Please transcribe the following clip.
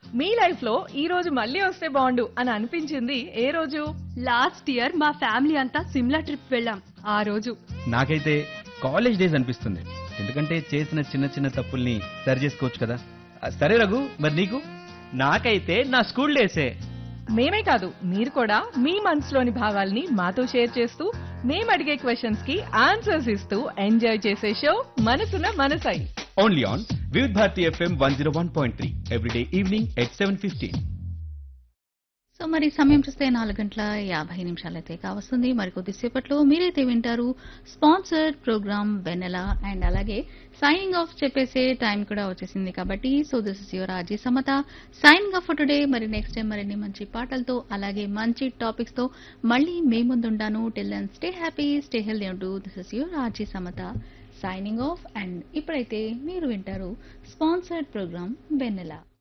మీ life లో ఈ రోజు మళ్ళీ వస్తే బాగుండు అని అనిపించింది ఏ రోజు లాస్ట్ ఇయర్ మా ఫ్యామిలీ అంతా సిమ్లా ట్రిప్ వెళ్ళాం ఆ రోజు నాకైతే కాలేజ్ డేస్ అనిపిస్తుంది ఎందుకంటే చేసిన చిన్న చిన్న తప్పుల్ని సరి చేసుకోవచ్చు కదా ఆ, సరే రఘు మరి నీకు నాకైతే నా స్కూల్ డేసే మేమే కాదు మీరు కూడా మీ మనసులోని భావాల్ని మాతో షేర్ చేస్తూ మేము అడిగే క్వశ్చన్స్ కి ఆన్సర్స్ ఇస్తూ ఎంజాయ్ చేసే show Manasuna Manasai only on Vividh Bharati FM one zero one point three everyday evening at seven fifteen so మరి సమయం చూస్తే నాలుగు గంటల యాభై నిమిషాలైతే కావస్తుంది మరి కొద్దిసేపట్లో మీరైతే వింటారు స్పాన్సర్డ్ ప్రోగ్రామ్ వెనెల అండ్ అలాగే సైనింగ్ ఆఫ్ చెప్పేసే టైం కూడా వచ్చేసింది కాబట్టి so this is your RJ Samatha signing off today మరి నెక్స్ట్ టైం మరిన్ని మంచి పాటలతో అలాగే మంచి టాపిక్స్ తో మళ్ళీ మీ ముందుంటాను till then stay happy stay healthy అంటూ this is your RJ Samatha signing off and ఇప్పుడైతే మీరు వింటారు స్పాన్సర్డ్ ప్రోగ్రామ్ వెన్నెల